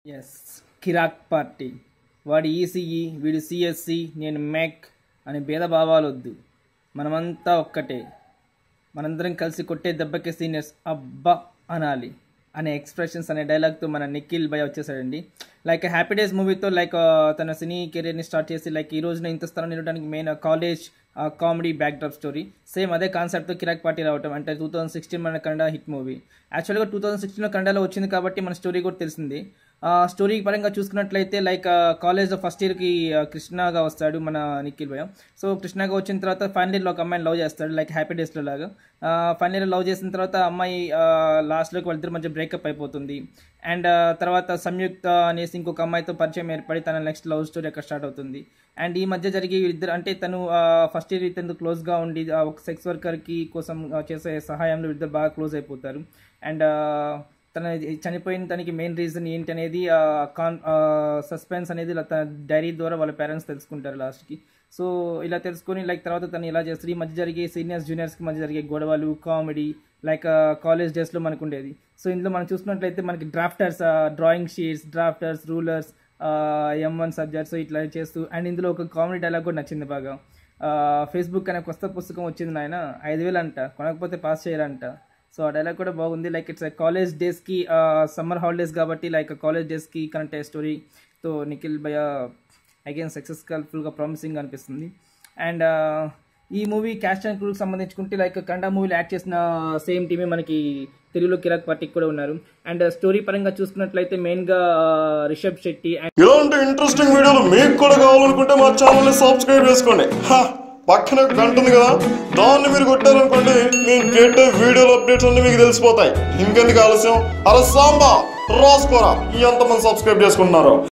yes కిరాక్ party వాడి ECE వీడు సిఎస్సి నేను మ్యాక్ అనే భేదభావాలు వద్దు మనమంతా ఒక్కటే మనందరం కలిసి కొట్టే దెబ్బకి సీనియర్స్ అబ్బా అనాలి అనే ఎక్స్ప్రెషన్స్ అనే డైలాగ్తో మన నిఖిల్ భయ వచ్చేసాడండి లైక్ హ్యాపీ డేస్ మూవీతో లైక్ తన సినీ కెరీర్ని స్టార్ట్ చేసి లైక్ ఈ రోజున ఇంత స్థలం నిలవడానికి main college comedy backdrop story same అదే కాన్సెప్ట్తో కిరాక్ పార్టీ రావటం అంటే టూ థౌసండ్ సిక్స్టీన్ మన కన్నడ హిట్ మూవీ యాక్చువల్గా టూ థౌసండ్ సిక్స్టీన్లో కన్నడలో వచ్చింది కాబట్టి మన స్టోరీ కూడా తెలిసింది స్టోరీ పరంగా చూసుకున్నట్లయితే లైక్ కాలేజ్లో ఫస్ట్ ఇయర్కి కృష్ణగా వస్తాడు మన నిఖిల్ భయ సో కృష్ణగా వచ్చిన తర్వాత ఫైనల్ ఇయర్లో ఒక అమ్మాయిని లవ్ చేస్తాడు లైక్ హ్యాపీ డేస్లో లాగా ఫైనల్ ఇయర్ లవ్ చేసిన తర్వాత అమ్మాయి లాస్ట్లోకి వాళ్ళిద్దరి మధ్య బ్రేకప్ అయిపోతుంది అండ్ తర్వాత సంయుక్త అనేసి ఇంకొక అమ్మాయితో పరిచయం ఏర్పడి తన నెక్స్ట్ లవ్ స్టోరీ అక్కడ స్టార్ట్ అవుతుంది అండ్ ఈ మధ్య జరిగే ఇద్దరు అంటే తను ఫస్ట్ ఇయర్ ఇతను క్లోజ్గా ఉండి ఆ, ఒక సెక్స్ వర్కర్కి కోసం ఆ, చేసే సహాయంలో ఇద్దరు బాగా క్లోజ్ అయిపోతారు అండ్ తన చనిపోయిన తనకి మెయిన్ రీజన్ ఏంటి అనేది కాన్ సస్పెన్స్ అనేది ఇలా తన డైరీ ద్వారా వాళ్ళ పేరెంట్స్ తెలుసుకుంటారు లాస్ట్కి సో ఇలా తెలుసుకొని లైక్ తర్వాత తను ఇలా చేస్తారు ఈ మధ్య జరిగే సీనియర్స్ జూనియర్స్కి మధ్య జరిగే గొడవలు కామెడీ లైక్ కాలేజ్ డేస్లో మనకు ఉండేది సో ఇందులో మనం చూసుకున్నట్లయితే మనకి drafters drawing sheets drafters rulers M one subjects ఇట్లా చేస్తూ అండ్ ఇందులో ఒక కామెడీ డైలాగ్ కూడా నచ్చింది బాగా ఫేస్బుక్ అనే కొత్త పుస్తకం వచ్చింది నాయన ఐదు వేలు అంట కొనకపోతే పాస్ చేయాలంట సో ఆ డైలాగ్ కూడా బాగుంది లైక్ ఇట్స్ కాలేజ్ డేస్కి సమ్మర్ హాలిడేస్ కాబట్టి లైక్ కాలేజ్ డేస్కి కనెక్ట్ అయ్యే స్టోరీతో నిఖిల్ భయ అగైన్ సక్సెస్ఫుల్గా ప్రామిసింగ్ అనిపిస్తుంది అండ్ ఈ మూవీ క్యాస్ట్ అండ్ క్రూకి సంబంధించుకుంటే లైక్ కన్నడ మూవీలో యాక్ట్ చేసిన సేమ్ టీమే మనకి తెలుగులో కిరాక్ పార్టీకి కూడా ఉన్నారు అండ్ స్టోరీ పరంగా చూసుకున్నట్లయితే మెయిన్గా రిషబ్ శెట్టి అండ్ ఇలాంటి ఇంట్రెస్టింగ్ వీడియోలు మీకు కూడా కావాలనుకుంటే మా ఛానల్ ని సబ్స్క్రైబ్ చేసుకోండి హ, పక్కన ఒక గంట ఉంది కదా దాన్ని మీరు కొట్టారనుకోండి నేను పెట్టే వీడియోల అప్డేట్స్ అన్ని మీకు తెలిసిపోతాయి ఇంకెందుకు ఆలస్యం అరే సాంబా రాసుకోరా ఎంతమంది సబ్స్క్రైబ్ చేసుకుంటున్నారో